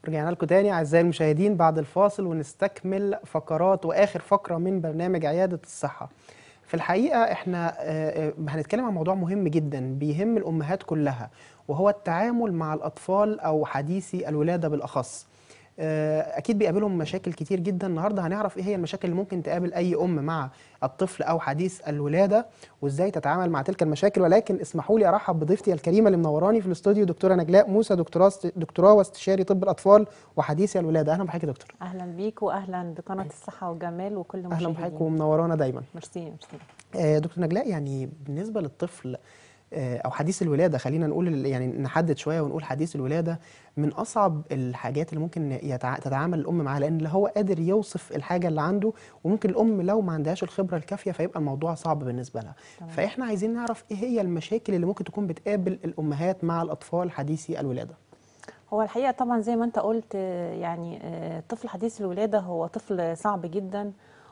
رجعنا لكم تاني اعزائي المشاهدين بعد الفاصل ونستكمل فقرات واخر فقره من برنامج عياده الصحه. في الحقيقه احنا آه، آه، هنتكلم عن موضوع مهم جدا بيهم الامهات كلها وهو التعامل مع الاطفال او حديثي الولاده بالاخص. آه، اكيد بيقابلهم مشاكل كتير جدا النهارده هنعرف ايه هي المشاكل اللي ممكن تقابل اي ام مع الطفل او حديث الولاده وازاي تتعامل مع تلك المشاكل ولكن اسمحوا لي ارحب بضيفتي الكريمه اللي منوراني في الاستوديو دكتوره نجلاء موسى دكتوراه دكتوراه واستشاري طب الاطفال وحديثي الولاده اهلا بحضرتك يا دكتور اهلا بيك واهلا بقناه الصحه والجمال وكل اهلا مشاهدين بحضرتك ومنورانا دايما ميرسي ميرسي آه، دكتور نجلاء يعني بالنسبه للطفل آه، او حديث الولاده خلينا نقول ال- يعني نحدد شويه ونقول حديث الولاده من اصعب الحاجات اللي ممكن يتع... تتعامل الام معاها لان لا هو قادر يوصف الحاجه اللي عنده وممكن الام لو ما عندهاش الخبره الكافيه فيبقى الموضوع صعب بالنسبه لها تمام. فاحنا عايزين نعرف ايه هي المشاكل اللي ممكن تكون بتقابل الامهات مع الاطفال حديثي الولاده هو الحقيقه طبعا زي ما انت قلت آه، يعني آه، طفل حديث الولاده هو طفل صعب جدا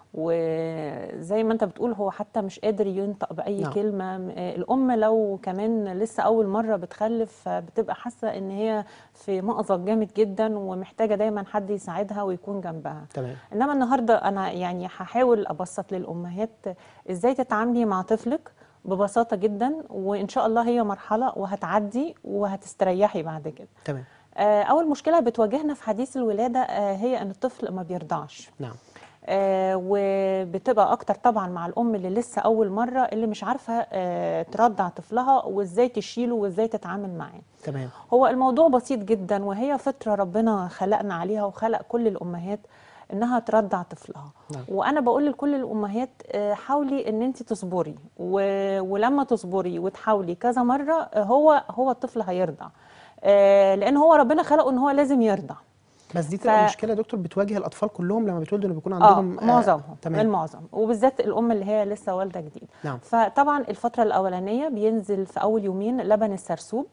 وزي ما انت بتقول هو حتى مش قادر ينطق باي نعم. كلمه م- آه، الام لو كمان لسه اول مره بتخلف بتبقى حاسه ان هي في مأزق جامد جدا ومحتاجه دايما حد يساعدها ويكون جنبها تمام انما النهارده انا يعني هحاول ابسط للامهات ازاي تتعاملي مع طفلك ببساطه جدا وان شاء الله هي مرحله وهتعدي وهتستريحي بعد كده تمام آه، اول مشكله بتواجهنا في حديث الولاده آه، هي ان الطفل ما بيرضعش نعم آه، وبتبقى اكتر طبعا مع الام اللي لسه اول مره اللي مش عارفه آه، ترضع طفلها وازاي تشيله وازاي تتعامل معاه تمام هو الموضوع بسيط جدا وهي فطرة ربنا خلقنا عليها وخلق كل الأمهات إنها ترضع طفلها نعم. وأنا بقول لكل الأمهات آه، حاولي إن أنت تصبري و... ولما تصبري وتحاولي كذا مرة آه، هو هو الطفل هيرضع آه، لأن هو ربنا خلقه إن هو لازم يرضع بس دي تبقى ف- مشكله يا دكتور بتواجه الاطفال كلهم لما بيتولدوا انه بيكون اه عندهم آه، معظمهم تمام المعظم وبالذات الام اللي هي لسه والده جديد نعم فطبعا الفتره الاولانيه بينزل في اول يومين لبن السرسوب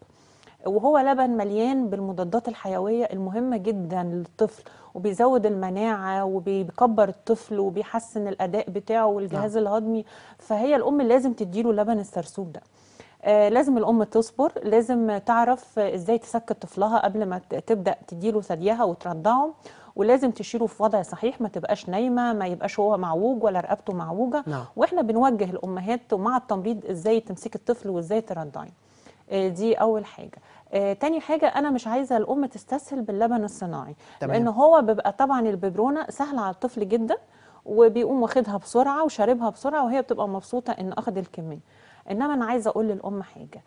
وهو لبن مليان بالمضادات الحيويه المهمه جدا للطفل وبيزود المناعه وبيكبر الطفل وبيحسن الاداء بتاعه والجهاز الهضمي فهي الام لازم تديله لبن السرسوب ده آه، لازم الام تصبر لازم تعرف آه، ازاي تسكت طفلها قبل ما ت- تبدا تديله ثديها وترضعه ولازم تشيله في وضع صحيح ما تبقاش نايمه ما يبقاش هو معوج ولا رقبته معوجه نعم واحنا بنوجه الامهات مع التمريض ازاي تمسكي الطفل وازاي ترضعي آه، دي اول حاجه آه، تاني حاجه انا مش عايزه الام تستسهل باللبن الصناعي تمام. لان هو بيبقى طبعا الببرونه سهله على الطفل جدا وبيقوم واخدها بسرعه وشاربها بسرعه وهي بتبقى مبسوطه ان اخد الكميه انما انا عايزه اقول للام حاجه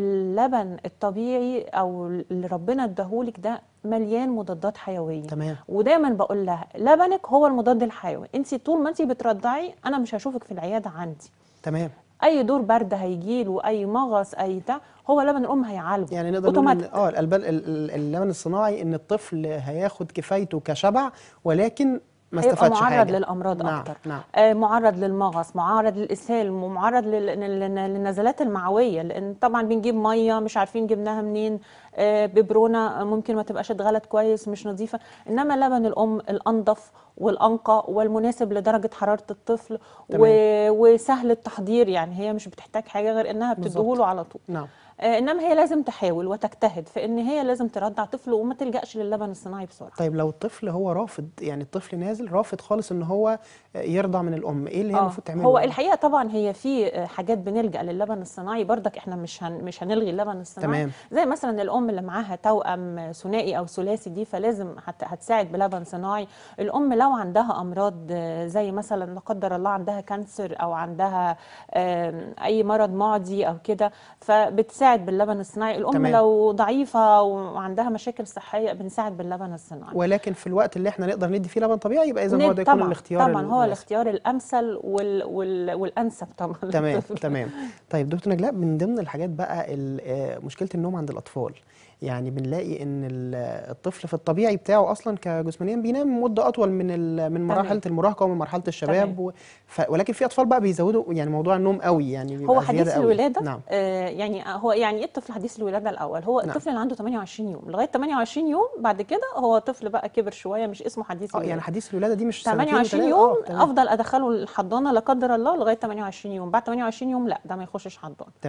اللبن الطبيعي او اللي ربنا اداهولك ده مليان مضادات حيويه تمام ودايما بقول لها لبنك هو المضاد الحيوي انت طول ما انت بترضعي انا مش هشوفك في العياده عندي تمام اي دور برد هيجيله اي مغص اي بتاع هو لبن الام هيعالجه يعني نقدر نقول ان اوتوماتيك اه الألبان ال- ال- اللبن الصناعي ان الطفل هياخد كفايته كشبع ولكن ما هيبقى استفادش معرض حاجه للامراض نعم اكتر نعم آه، معرض للمغص معرض للاسهال ومعرض لل- لل- للنزلات المعويه لان طبعا بنجيب ميه مش عارفين جبناها منين آه، ببرونه ممكن ما تبقاش اتغلت كويس مش نظيفه انما لبن الام الانضف والانقى والمناسب لدرجه حراره الطفل و... وسهل التحضير يعني هي مش بتحتاج حاجه غير انها بالظبط. بتديهوله على طول نعم آه، انما هي لازم تحاول وتجتهد في ان هي لازم ترضع طفل وما تلجاش للبن الصناعي بسرعه طيب لو الطفل هو رافض يعني الطفل نازل رافض خالص ان هو يرضع من الام ايه اللي هي آه، المفروض تعمله هو الحقيقه طبعا هي في آه، حاجات بنلجا للبن الصناعي برضك احنا مش هن مش هنلغي اللبن الصناعي تمام زي مثلا الام اللي معاها توأم ثنائي او ثلاثي دي فلازم هت هتساعد بلبن صناعي الام لو عندها امراض آه، زي مثلا لا قدر الله عندها كانسر او عندها آم، اي مرض معدي او كده فبتساعد باللبن الصناعي الام تمام. لو ضعيفه وعندها مشاكل صحيه بنساعد باللبن الصناعي ولكن في الوقت اللي احنا نقدر ندي فيه لبن طبيعي يبقى اذا هو ند- ده يكون طبعا الاختيار طبعا هو المناسب. الاختيار الامثل وال وال والانسب طبعا تمام للطفل. تمام طيب دكتور نجلاء من ضمن الحاجات بقى ال- آه، مشكله النوم عند الاطفال يعني بنلاقي ان ال- الطفل في الطبيعي بتاعه اصلا كجسمانيا بينام مده اطول من ال- من تمام. مرحله المراهقه ومن مرحله الشباب تمام. و... ف... ولكن في اطفال بقى بيزودوا يعني موضوع النوم قوي يعني بيبقى هو زيادة حديث قوي. الولاده نعم آه يعني هو يعني ايه الطفل حديث الولاده الاول هو نعم. الطفل اللي عنده 28 يوم لغايه 28 يوم بعد كده هو طفل بقى كبر شويه مش اسمه حديث اه الولاده يعني حديث الولاده دي مش سنتين 28 وتلاتة؟ يوم آه، تمام. افضل ادخله الحضانه لا قدر الله لغايه 28 يوم بعد 28 يوم لا ده ما يخشش حضانه تمام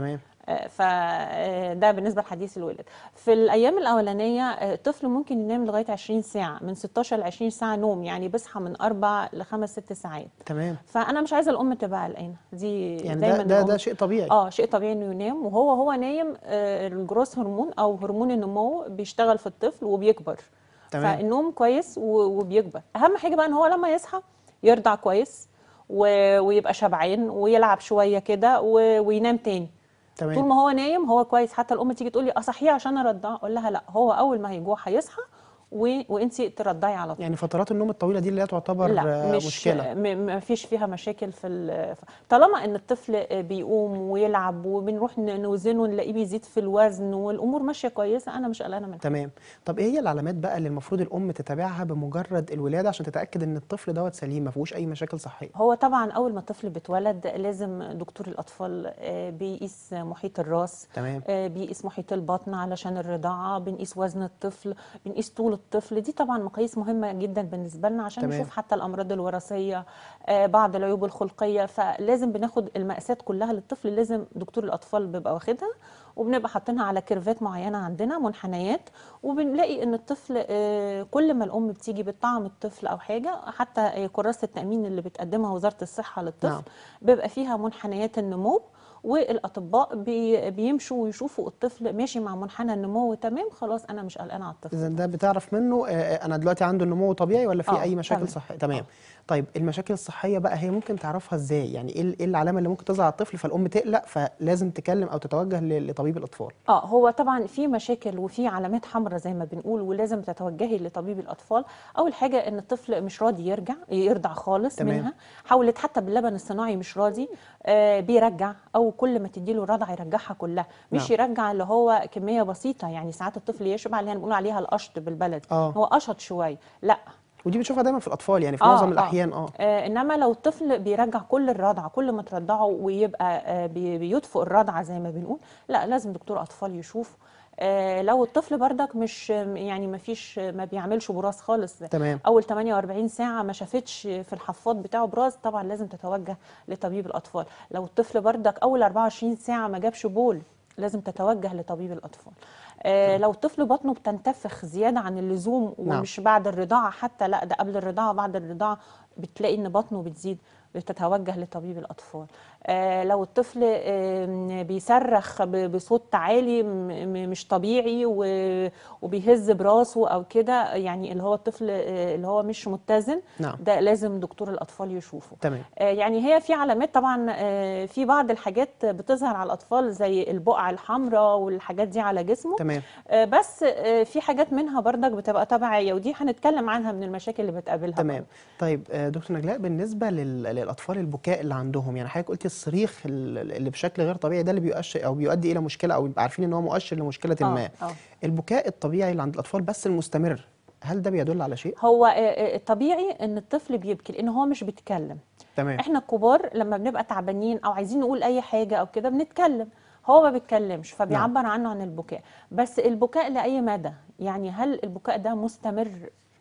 فده بالنسبه لحديث الولاده في الايام الاولانيه آه، الطفل ممكن ينام لغايه 20 ساعه من 16 ل 20 ساعه نوم يعني بيصحى من 4 ل 5 6 ساعات تمام فانا مش عايزه الام تبقى قلقانه دي يعني دايما ده ده, الأم- ده شيء طبيعي اه شيء طبيعي انه ينام وهو هو نايم آه، الجروس هرمون او هرمون النمو بيشتغل في الطفل وبيكبر تمام. فالنوم كويس و- وبيكبر اهم حاجه بقى ان هو لما يصحى يرضع كويس و- ويبقى شبعان ويلعب شويه كده و- وينام تاني طول تمام ما هو نايم هو كويس حتى الام تيجي تقول لي اصحيه عشان ارضعه اقول لها لا هو اول ما هيجوع هيصحى و... وانت ترضعي على طول يعني فترات النوم الطويله دي اللي هي تعتبر لا آه، مش مشكله م- ما فيش فيها مشاكل في ال- طالما ان الطفل بيقوم ويلعب وبنروح ن- نوزنه نلاقيه بيزيد في الوزن والامور ماشيه كويسه انا مش قلقانه منها تمام طب ايه هي العلامات بقى اللي المفروض الام تتابعها بمجرد الولاده عشان تتاكد ان الطفل دوت سليم ما فيهوش اي مشاكل صحيه هو طبعا اول ما الطفل بيتولد لازم دكتور الاطفال آه، بيقيس محيط الراس تمام آه، بيقيس محيط البطن علشان الرضاعة بنقيس وزن الطفل بنقيس طول الطفل دي طبعا مقاييس مهمة جدا بالنسبة لنا عشان تمام. نشوف حتى الأمراض الوراثية آه، بعض العيوب الخلقية فلازم بناخد المقاسات كلها للطفل لازم دكتور الأطفال بيبقى واخدها وبنبقى حاطينها على كيرفات معينة عندنا منحنيات وبنلاقي ان الطفل آه، كل ما الام بتيجي بتطعم الطفل او حاجة حتى آه، كراسة التأمين اللي بتقدمها وزارة الصحة للطفل نعم. بيبقى فيها منحنيات النمو والاطباء بي بيمشوا ويشوفوا الطفل ماشي مع منحنى النمو تمام خلاص انا مش قلقانه على الطفل اذا ده بتعرف منه آه، آه، انا دلوقتي عنده نمو طبيعي ولا في آه، اي مشاكل تمام. صحيه تمام طيب المشاكل الصحيه بقى هي ممكن تعرفها ازاي يعني ايه ال- ايه العلامه اللي ممكن تظهر على الطفل فالام تقلق فلازم تكلم او تتوجه ل- لطبيب الاطفال اه هو طبعا في مشاكل وفي علامات حمراء زي ما بنقول ولازم تتوجهي لطبيب الاطفال اول حاجه ان الطفل مش راضي يرجع يرضع خالص تمام. منها حاولت حتى باللبن الصناعي مش راضي آه بيرجع او كل ما تديله رضع يرجعها كلها مش نعم. يرجع اللي هو كميه بسيطه يعني ساعات الطفل يشبع اللي هنقول عليها القشط بالبلد آه. هو قشط شويه لا ودي بنشوفها دايما في الاطفال يعني في آه، معظم آه. الاحيان اه آه انما لو الطفل بيرجع كل الرضعه كل ما ترضعه ويبقى آه بي- بيطفئ الرضعه زي ما بنقول لا لازم دكتور اطفال يشوف آه لو الطفل بردك مش يعني ما فيش ما بيعملش براز خالص تمام اول 48 ساعه ما شافتش في الحفاض بتاعه براز طبعا لازم تتوجه لطبيب الاطفال لو الطفل بردك اول 24 ساعه ما جابش بول لازم تتوجه لطبيب الاطفال آه لو الطفل بطنه بتنتفخ زياده عن اللزوم نعم. ومش بعد الرضاعه حتى لا ده قبل الرضاعه بعد الرضاعه بتلاقي ان بطنه بتزيد بتتوجه لطبيب الاطفال آه لو الطفل آم، بيصرخ ب- بصوت عالي م- م- مش طبيعي و- وبيهز براسه او كده يعني اللي هو الطفل آه، اللي هو مش متزن نعم ده لازم دكتور الاطفال يشوفه تمام آه، يعني هي في علامات طبعا آه، في بعض الحاجات بتظهر على الاطفال زي البقع الحمراء والحاجات دي على جسمه تمام آه، بس آه، في حاجات منها بردك بتبقى تبعيه ودي هنتكلم عنها من المشاكل اللي بتقابلها تمام طيب آه، دكتور نجلاء بالنسبه لل- للاطفال البكاء اللي عندهم يعني حضرتك قلتي الصريخ ال- اللي بشكل غير طبيعي ده اللي بيؤشر او بيؤدي الى مشكله او بيبقى عارفين ان هو مؤشر لمشكله آه، ما آه. البكاء الطبيعي اللي عند الاطفال بس المستمر هل ده بيدل على شيء هو آه، آه، الطبيعي ان الطفل بيبكي لان هو مش بيتكلم تمام احنا الكبار لما بنبقى تعبانين او عايزين نقول اي حاجه او كده بنتكلم هو ما بيتكلمش فبيعبر عنه عن البكاء بس البكاء لاي مدى يعني هل البكاء ده مستمر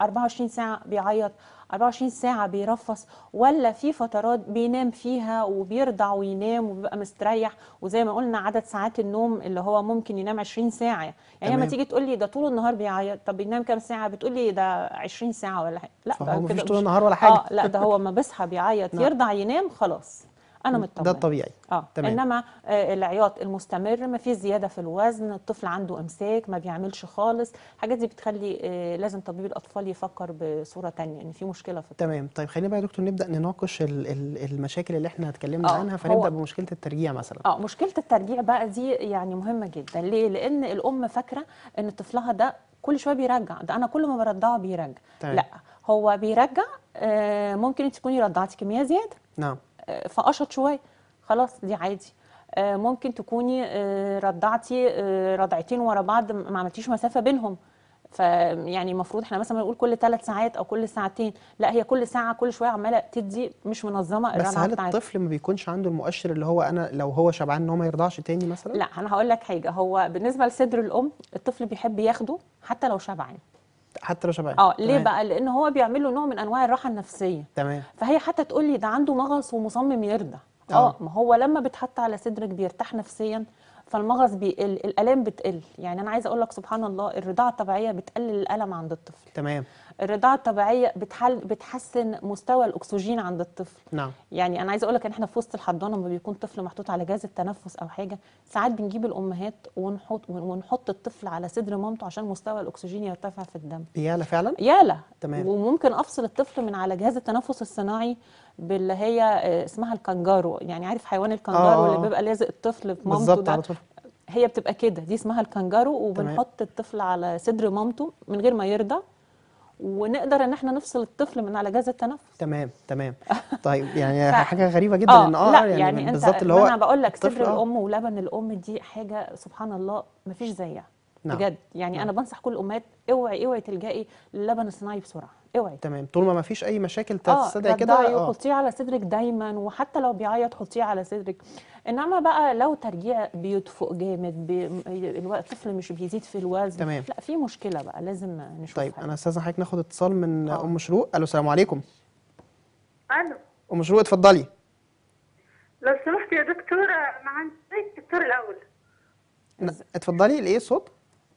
24 ساعه بيعيط 24 ساعه بيرفص ولا في فترات بينام فيها وبيرضع وينام وبيبقى مستريح وزي ما قلنا عدد ساعات النوم اللي هو ممكن ينام 20 ساعه يعني لما تمام. تيجي تقول لي ده طول النهار بيعيط طب بينام كام ساعه بتقول لي ده 20 ساعه ولا حاجه لا فهو ده مفيش كده طول مش- النهار ولا حاجه اه لا ده هو ما بيصحى بيعيط نعم. يرضع ينام خلاص انا مطمن ده الطبيعي اه تمام. انما آه العياط المستمر ما فيش زياده في الوزن الطفل عنده امساك ما بيعملش خالص الحاجات دي بتخلي آه لازم طبيب الاطفال يفكر بصوره تانية ان في مشكله في الطفل تمام طيب خلينا بقى يا دكتور نبدا نناقش ال- ال- المشاكل اللي احنا اتكلمنا آه، عنها فنبدا هو- بمشكله الترجيع مثلا اه مشكله الترجيع بقى دي يعني مهمه جدا ليه لان الام فاكره ان طفلها ده كل شويه بيرجع ده انا كل ما برضعه بيرجع تمام. لا هو بيرجع آه ممكن انت تكوني رضعتي كميه زياده نعم آه، فقشط شويه خلاص دي عادي آه، ممكن تكوني آه، رضعتي آه، رضعتين ورا بعض ما عملتيش مسافه بينهم فيعني المفروض احنا مثلا بنقول كل ثلاث ساعات او كل ساعتين لا هي كل ساعه كل شويه عماله تدي مش منظمه بس الرضعه هل بتاعتها الطفل ما بيكونش عنده المؤشر اللي هو انا لو هو شبعان ان هو ما يرضعش تاني مثلا لا انا هقول لك حاجه هو بالنسبه لصدر الام الطفل بيحب ياخده حتى لو شبعان حتى لو شبعان اه ليه تمام. بقى لان هو بيعمل له نوع من انواع الراحه النفسيه تمام فهي حتى تقول لي ده عنده مغص ومصمم يرضع آه. اه ما هو لما بيتحط على صدرك بيرتاح نفسيا فالمغص بيقل الالام بتقل يعني انا عايزه اقول لك سبحان الله الرضاعه الطبيعيه بتقلل الالم عند الطفل تمام الرضاعه الطبيعيه بتحل بتحسن مستوى الاكسجين عند الطفل نعم يعني انا عايزه اقول لك ان احنا في وسط الحضانه لما بيكون طفل محطوط على جهاز التنفس او حاجه ساعات بنجيب الامهات ونحط ونحط الطفل على صدر مامته عشان مستوى الاكسجين يرتفع في الدم بيعلى فعلا يالا تمام. وممكن افصل الطفل من على جهاز التنفس الصناعي باللي هي آه، اسمها الكنجارو يعني عارف حيوان الكنجارو آه. اللي بيبقى لازق الطفل في مامته بالظبط ده على طول هي بتبقى كده دي اسمها الكنجارو وبنحط الطفل على صدر مامته من غير ما يرضع ونقدر ان احنا نفصل الطفل من على جهاز التنفس تمام تمام طيب يعني ف- حاجه غريبه جدا اه ان اه لا يعني, يعني, انت بالظبط اللي ما هو انا بقول لك الطفل صدر آه. الام ولبن الام دي حاجه سبحان الله ما فيش زيها نعم. بجد يعني انا بنصح كل الامهات اوعي اوعي تلجئي للبن الصناعي بسرعه اوعي تمام طول ما ما فيش اي مشاكل اه تستدعي كده رضعي اه وحطيه على صدرك دايما وحتى لو بيعيط حطيه على صدرك انما بقى لو ترجيع بيدفق جامد بي... الو- الطفل مش بيزيد في الوزن تمام. لا في مشكله بقى لازم نشوفها طيب انا استاذن حضرتك ناخد اتصال من آه. ام شروق الو السلام عليكم الو ام شروق اتفضلي لو سمحت يا دكتورة مع الدكتور الأول ن- اتفضلي الايه الصوت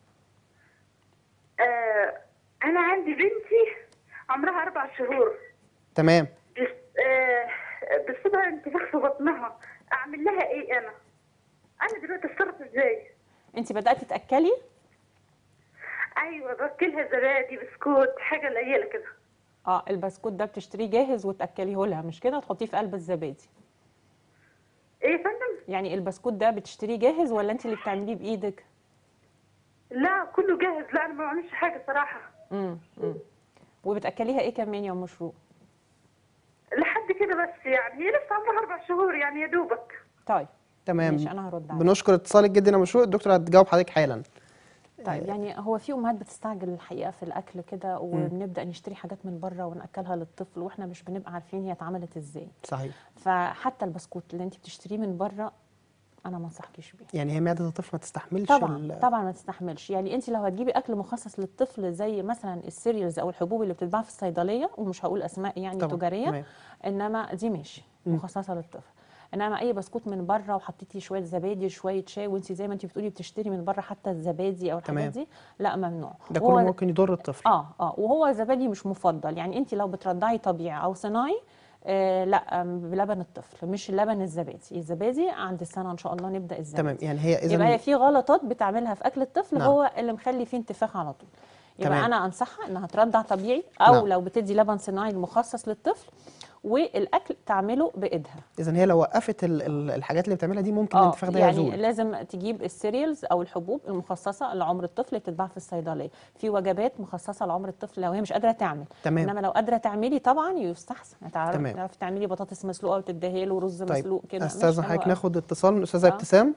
آه أنا عندي بنتي عمرها أربع شهور تمام بس آه بسبب انتفاخ في بطنها أعمل لها إيه أنا؟ أنا دلوقتي أتصرف إزاي؟ انت بداتي تاكلي أيوة باكلها زبادي بسكوت حاجة قليلة كده اه البسكوت ده بتشتريه جاهز وتاكليه لها مش كده تحطيه في قلب الزبادي إيه يا فندم؟ يعني البسكوت ده بتشتريه جاهز ولا انت اللي بتعمليه بايدك لا كله جاهز لا أنا ما بعملش حاجة صراحة امم امم وبتاكليها ايه كمان يا ام شروق لحد كده بس يعني هي لسه عمرها أربع شهور يعني يا دوبك طيب تمام ماشي انا هرد عليك بنشكر اتصالك جدا يا ام شروق الدكتور هتجاوب حضرتك حالا طيب يعني هو في امهات بتستعجل الحقيقه في الاكل كده وبنبدا نشتري حاجات من بره وناكلها للطفل واحنا مش بنبقى عارفين هي اتعملت ازاي صحيح فحتى البسكوت اللي انت بتشتريه من بره انا ما انصحكيش بيه يعني هي معده الطفل ما تستحملش طبعا ال- طبعا ما تستحملش يعني انت لو هتجيبي اكل مخصص للطفل زي مثلا السيريالز او الحبوب اللي بتتباع في الصيدليه ومش هقول اسماء يعني طبعاً، تجاريه تمام. انما دي ماشي مخصصه للطفل انما اي بسكوت من بره وحطيتي شويه زبادي شويه شاي وانت زي ما انت بتقولي بتشتري من بره حتى الزبادي او الحاجات تمام. دي لا ممنوع ده وهو- كله ممكن يضر الطفل اه اه وهو زبادي مش مفضل يعني انت لو بترضعي طبيعي او صناعي آه لا آم، بلبن الطفل مش اللبن الزبادي الزبادي عند السنه ان شاء الله نبدا الزبادي تمام يعني هي يبقى هي اذا في غلطات بتعملها في اكل الطفل نعم. هو اللي مخلي فيه انتفاخ على طول يبقى تمام. انا انصحها انها ترضع طبيعي او نعم. لو بتدي لبن صناعي مخصص للطفل والاكل تعمله بايدها اذا هي لو وقفت ال- ال- الحاجات اللي بتعملها دي ممكن اه الانتفاخ ده يعني يزول لازم تجيب السيريالز او الحبوب المخصصه لعمر الطفل اللي بتتباع في الصيدليه في وجبات مخصصه لعمر الطفل لو هي مش قادره تعمل تمام. انما لو قادره تعملي طبعا يستحسن هتعرفي تمام. تعرفي تعملي بطاطس مسلوقه وتديها له رز طيب مسلوق كده ماشي، استاذن حلو حضرتك أوي. ناخد اتصال من استاذه آه. ابتسام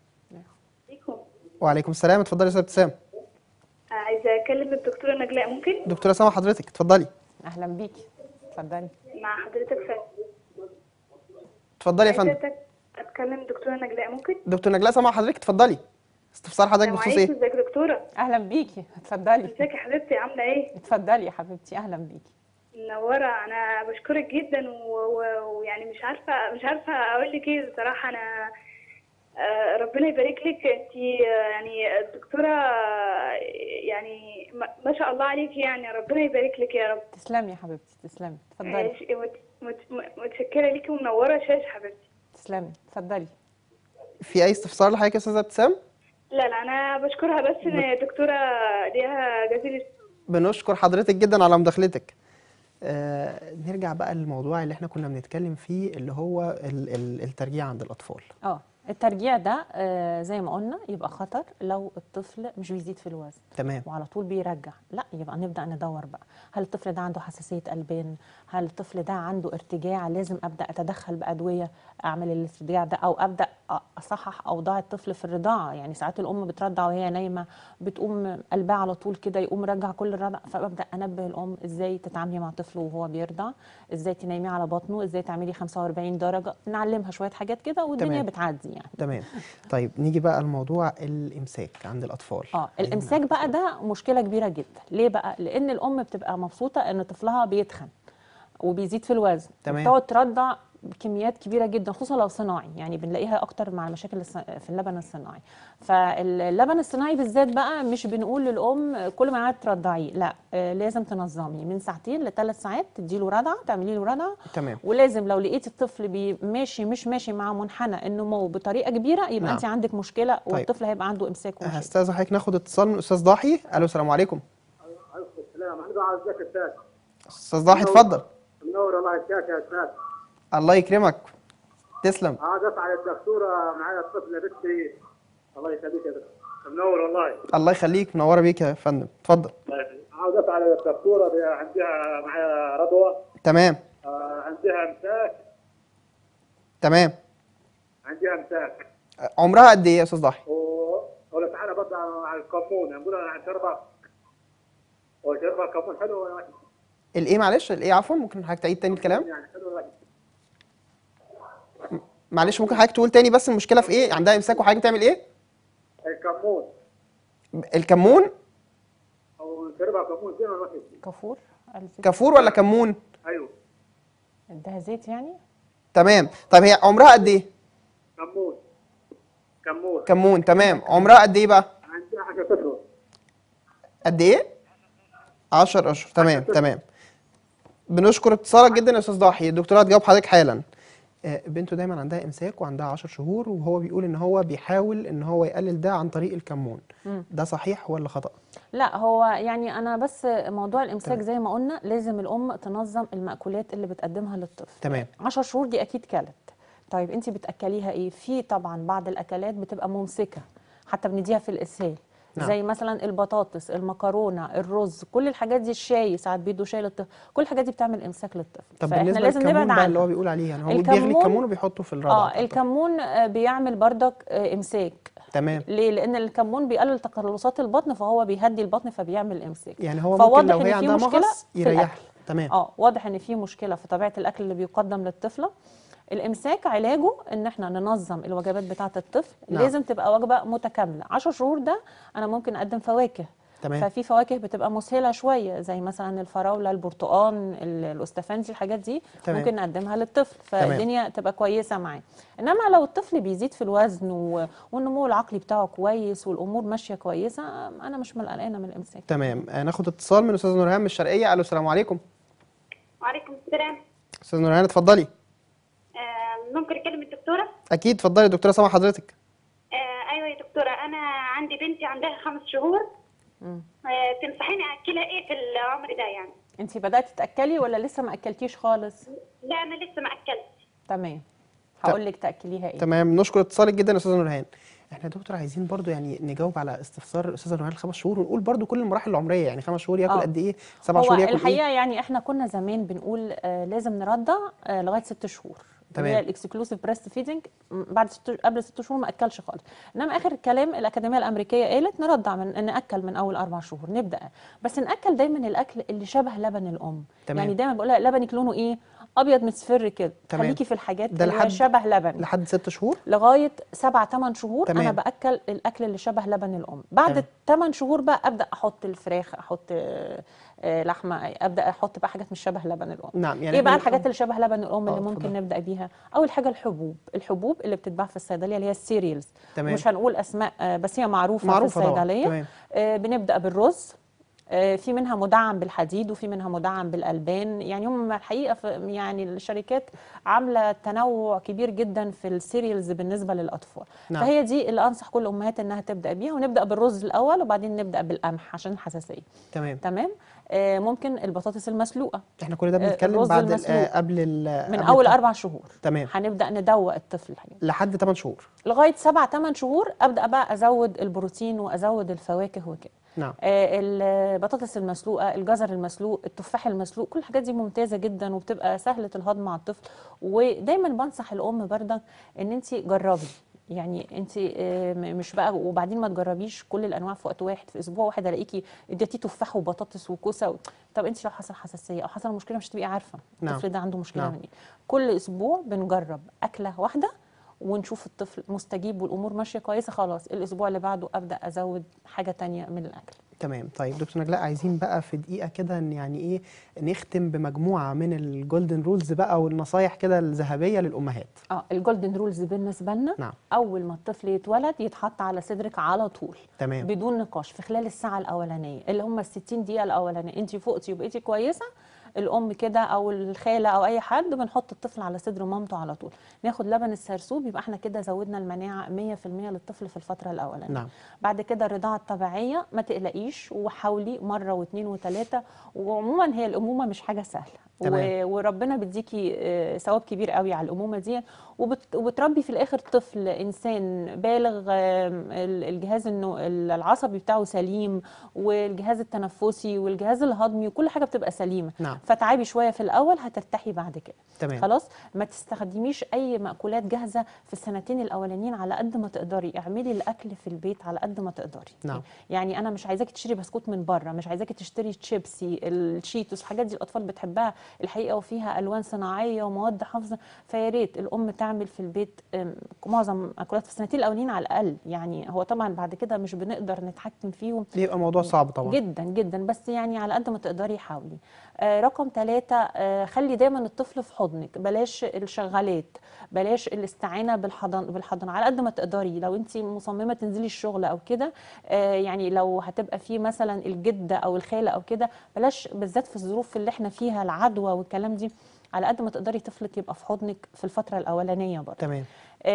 وعليكم السلام اتفضلي يا استاذه ابتسام عايزة أكلم الدكتورة نجلاء ممكن؟ دكتوره سامع حضرتك اتفضلي اهلا بيكي اتفضلي مع حضرتك فندم اتفضلي يا فندم عايزة أتكلم الدكتورة نجلاء ممكن؟ دكتور نجلاء سامع حضرتك اتفضلي استفسار حضرتك السلام بخصوص عليكم ايه ازيك يا دكتورة؟ اهلا بيكي اتفضلي ازيك يا حبيبتي عاملة ايه؟ اتفضلي يا حبيبتي اهلا بيكي منورة أنا بشكرك جدا و- و- ويعني مش عارفة مش عارفة أقول لك إيه بصراحة أنا آه، ربنا يبارك لك أنت يعني الدكتورة آه، يعني ما ما شاء الله عليك يعني ربنا يبارك لك يا رب تسلمي يا حبيبتي تسلمي اتفضلي آه، ش- مت- مت- متشكرة ليكي ومنورة شاش حبيبتي تسلمي اتفضلي في اي استفسار لحضرتك يا استاذه ابتسام لا لا أنا بشكرها بس إن الدكتورة ليها جزيل بنشكر حضرتك جدا على مداخلتك آه نرجع بقى للموضوع اللي احنا كنا بنتكلم فيه اللي هو ال- ال- الترجيع عند الاطفال اه الترجيع ده آه زي ما قلنا يبقى خطر لو الطفل مش بيزيد في الوزن تمام وعلى طول بيرجع لا يبقى نبدا ندور بقى هل الطفل ده عنده حساسيه قلبين هل الطفل ده عنده ارتجاع لازم ابدا اتدخل بادويه اعمل الارتجاع ده او ابدا أ- اصحح اوضاع الطفل في الرضاعه يعني ساعات الام بترضع وهي نايمه بتقوم قلبها على طول كده يقوم رجع كل الرضع فببدا انبه الام ازاي تتعاملي مع طفله وهو بيرضع ازاي تنيميه على بطنه ازاي تعملي 45 درجه نعلمها شويه حاجات كده والدنيا تمام. بتعدي يعني تمام طيب نيجي بقى لموضوع الامساك عند الاطفال اه الامساك بقى ده مشكله كبيره جدا ليه بقى لان الام بتبقى مبسوطه ان طفلها بيتخن وبيزيد في الوزن تمام. بتقعد ترضع بكميات كبيره جدا خصوصا لو صناعي يعني بنلاقيها اكتر مع المشاكل الص- في اللبن الصناعي فاللبن الصناعي بالذات بقى مش بنقول للام كل ما قعدت ترضعيه لا آه، لازم تنظمي من ساعتين لثلاث ساعات تديله رضعه تعملي له رضعه تمام ولازم لو لقيتي الطفل بي ماشي مش ماشي مع منحنى النمو بطريقه كبيره يبقى نعم. انت عندك مشكله والطفل هيبقى عنده امساك ومشاكل هستاذ حضرتك ناخد اتصال من استاذ ضاحي الو السلام عليكم عليكم السلام انا عاوز ازيك يا استاذ استاذ ضاحي اتفضل منور الله يشفيك يا استاذ الله يكرمك تسلم عاوز اسال الدكتوره معايا الطفله بنتي الله يخليك يا دكتور منور والله الله يخليك منوره بيك يا فندم اتفضل الله يخليك. عاوز اسال الدكتوره ب- عندها معايا رضوى تمام آه، عندها امساك تمام عندها امساك عمرها قد ايه يا استاذ ضاحي و- ولا تعالى برضه على الكمون نقول انا شربه هو شربه كمون حلو ولا وحش؟ الايه معلش الايه عفوا ممكن حضرتك تعيد تاني الكلام يعني حلو ولا وحش؟ معلش ممكن حضرتك تقول تاني بس المشكله في ايه عندها امساك وحضرتك بتعمل ايه الكمون الكمون او شربها كمون زين ولا وحش؟ كفور الزيت كافور ولا كمون ايوه ادها زيت يعني تمام طب هي عمرها قد ايه كمون كمون كمون تمام عمرها قد ايه بقى عندها 10 اشهر قد ايه 10 اشهر تمام تمام بنشكر اتصالك جدا يا استاذ ضاحي الدكتوره هتجاوب حضرتك حالا آه، بنته دايما عندها امساك وعندها 10 شهور وهو بيقول ان هو بيحاول ان هو يقلل ده عن طريق الكمون ده صحيح ولا خطا لا هو يعني انا بس موضوع الامساك زي ما قلنا لازم الام تنظم المأكولات اللي بتقدمها للطفل تمام 10 شهور دي اكيد كلت طيب انت بتاكليها ايه في طبعا بعض الاكلات بتبقى ممسكه حتى بنديها في الاسهال نعم. زي مثلا البطاطس المكرونه الرز كل الحاجات دي الشاي ساعات بيدوا شاي للطفل كل الحاجات دي بتعمل امساك للطفل طب فاحنا بالنسبه لازم للكمون نبعد بقى اللي هو عنها بيقول عليه يعني هو بيغلي الكمون- الكمون وبيحطه في الرضع اه الكمون آه، بيعمل بردك آه، امساك تمام ليه لان الكمون بيقلل تقلصات البطن فهو بيهدي البطن فبيعمل امساك يعني هو ممكن فواضح لو إن هي في عندها مشكلة مغص في يريحها الأكل. تمام اه واضح ان في مشكله في طبيعه الاكل اللي بيقدم للطفله الامساك علاجه ان احنا ننظم الوجبات بتاعه الطفل نعم. لازم تبقى وجبه متكامله 10 شهور ده انا ممكن اقدم فواكه تمام. ففي فواكه بتبقى مسهله شويه زي مثلا الفراوله البرتقال ال- الاستفندي الحاجات دي تمام. ممكن نقدمها للطفل تمام. فالدنيا تبقى كويسه معاه انما لو الطفل بيزيد في الوزن و- والنمو العقلي بتاعه كويس والامور ماشيه كويسه انا مش مقلقانه من الامساك تمام آه، ناخد اتصال من استاذ نورهان من الشرقيه الو السلام عليكم وعليكم السلام استاذ نورهان اتفضلي آه، ممكن اكلم الدكتوره اكيد اتفضلي دكتوره سامع حضرتك آه، ايوه يا دكتوره انا عندي بنتي عندها خمس شهور مم. آه، تنصحيني اكلها ايه في العمر ده يعني انت بداتي تاكلي ولا لسه ما اكلتيش خالص لا انا لسه ما اكلت تمام هقول لك تاكليها ايه تمام نشكر اتصالك جدا يا استاذه نورهان احنا يا دكتور عايزين برضو يعني نجاوب على استفسار الاستاذه نورهان خمس شهور ونقول برضو كل المراحل العمريه يعني خمس شهور ياكل آه. قد ايه سبع هو شهور ياكل الحقيقه ايه يعني احنا كنا زمان بنقول آه لازم نرضع آه لغايه ست شهور تمام. اللي هي الاكسكلوسيف بريست فيدنج بعد ست قبل ست شهور ما اكلش خالص انما اخر الكلام الاكاديميه الامريكيه قالت نرضع من ناكل من اول اربع شهور نبدا بس ناكل دايما الاكل اللي شبه لبن الام تمام. يعني دايما بقولها لبنك لونه ايه ابيض مصفر كده تمام. خليكي في الحاجات ده اللي هي لحد- شبه لبن لحد ست شهور لغايه سبع ثمان شهور تمام. انا باكل الاكل اللي شبه لبن الام بعد تمام. الثمان شهور بقى ابدا احط الفراخ احط آه، آه، لحمه ابدا احط بقى حاجات مش شبه لبن الام نعم يعني ايه بقى إحنا- الحاجات اللي شبه لبن الام آه، اللي ممكن اتفضل. نبدا بيها اول حاجه الحبوب الحبوب اللي بتتباع في الصيدليه اللي هي السيريالز تمام. مش هنقول اسماء آه، بس هي معروفه, معروفة في طبعاً. الصيدليه تمام. آه، بنبدا بالرز آه، في منها مدعم بالحديد وفي منها مدعم بالالبان يعني هم الحقيقه في يعني الشركات عامله تنوع كبير جدا في السيريالز بالنسبه للاطفال نعم. فهي دي اللي انصح كل الامهات انها تبدا بيها ونبدا بالرز الاول وبعدين نبدا بالقمح عشان الحساسيه تمام تمام آه، ممكن البطاطس المسلوقه احنا كل ده آه، بنتكلم الرز بعد ال- المسلوق. آه، قبل ال- من قبل اول الت- اربع شهور تمام هنبدا ندوق الطفل الحاجات لحد 8 شهور لغايه سبع ثمان شهور ابدا بقى ازود البروتين وازود الفواكه وكده نعم آه، البطاطس المسلوقه الجزر المسلوق التفاح المسلوق كل الحاجات دي ممتازه جدا وبتبقى سهله الهضم مع الطفل ودايما بنصح الام برضك ان انت جربي يعني انت آه، م- مش بقى وبعدين ما تجربيش كل الانواع في وقت واحد في اسبوع واحد الاقيكي اديتيه تفاح وبطاطس وكوسه و... طب انت لو حصل حساسيه او حصل مشكله مش هتبقي عارفه نعم. الطفل ده عنده مشكله نعم. من ايه كل اسبوع بنجرب اكله واحده ونشوف الطفل مستجيب والامور ماشيه كويسه خلاص الاسبوع اللي بعده ابدا ازود حاجه تانية من الاكل تمام طيب دكتور نجلاء عايزين بقى في دقيقة كده إن يعني إيه نختم بمجموعة من الجولدن رولز بقى والنصايح كده الذهبية للأمهات اه الجولدن رولز بالنسبه لنا نعم اول ما الطفل يتولد يتحط على صدرك على طول تمام بدون نقاش في خلال الساعه الاولانيه اللي هم ال 60 دقيقه الاولانيه انت فقتي وبقيتي كويسه الام كده او الخاله او اي حد بنحط الطفل على صدر مامته على طول ناخد لبن السرسوب يبقى احنا كده زودنا المناعه 100% للطفل في الفتره الاولانيه نعم بعد كده الرضاعه الطبيعيه ما تقلقيش وحاولي مره واثنين وثلاثه وعموما هي الامومه مش حاجه سهله تمام. و- وربنا بيديكي آه، ثواب كبير قوي على الامومه دي وبت- وبتربي في الاخر طفل انسان بالغ آم، ال- الجهاز النو- العصبي بتاعه سليم والجهاز التنفسي والجهاز الهضمي وكل حاجه بتبقى سليمه نعم فتعبي شويه في الاول هترتاحي بعد كده تمام خلاص ما تستخدميش اي مأكولات جاهزه في السنتين الاولانيين على قد ما تقدري اعملي الاكل في البيت على قد ما تقدري نعم. يعني انا مش عايزاكي تشتري بسكوت من بره مش عايزاكي تشتري تشيبسي الشيتوس الحاجات دي الاطفال بتحبها الحقيقه وفيها الوان صناعيه ومواد حافظه فيا ريت الام تعمل في البيت أم، معظم مأكولات في السنتين الاولانيين على الاقل يعني هو طبعا بعد كده مش بنقدر نتحكم فيهم بيبقى موضوع صعب طبعا جدا جدا بس يعني على قد ما تقدري حاولي آه رقم ثلاثة آه خلي دايما الطفل في حضنك بلاش الشغالات بلاش الاستعانة بالحضن بالحضن على قد ما تقدري لو انت مصممة تنزلي الشغل او كده آه يعني لو هتبقى في مثلا الجدة او الخالة او كده بلاش بالذات في الظروف اللي احنا فيها العدوى والكلام دي على قد ما تقدري طفلك يبقى في حضنك في الفترة الأولانية برضه تمام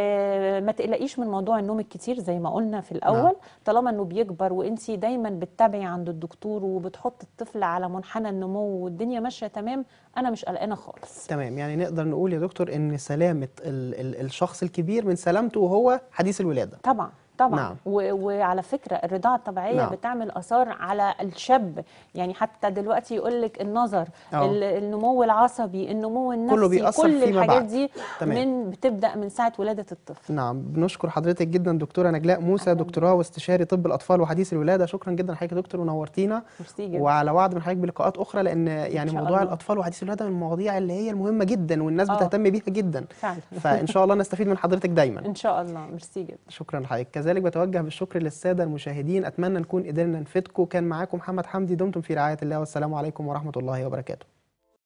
آه، ما تقلقيش من موضوع النوم الكتير زي ما قلنا في الاول نعم. طالما انه بيكبر وانت دايما بتتابعي عند الدكتور وبتحط الطفل على منحنى النمو والدنيا ماشيه تمام انا مش قلقانه خالص تمام يعني نقدر نقول يا دكتور ان سلامة ال ال الشخص الكبير من سلامته وهو حديث الولادة طبعا طبعا نعم. و- وعلى فكره الرضاعه الطبيعيه نعم. بتعمل اثار على الشاب يعني حتى دلوقتي يقول لك النظر أه. ال- النمو العصبي النمو النفسي كله بيأثر كل فيما الحاجات بعد. دي تمام. من بتبدا من ساعه ولاده الطفل نعم بنشكر حضرتك جدا دكتورة نجلاء موسى أهلاً. دكتوراه واستشاري طب الأطفال وحديث الولادة شكرا جدا لحضرتك يا دكتور ونورتينا ميرسي جدا وعلى وعد من حضرتك بلقاءات أخرى لأن يعني شاء موضوع الله. الأطفال وحديث الولادة من المواضيع اللي هي المهمة جدا والناس آه. بتهتم بيها جدا فعلا فإن شاء الله نستفيد من حضرتك دايما ان شاء الله ميرسي جدا شكرا لحضرتك كذلك بتوجه بالشكر للسادة المشاهدين أتمنى نكون قدرنا نفيدكم كان معاكم محمد حمدي دمتم في رعاية الله والسلام عليكم ورحمة الله وبركاته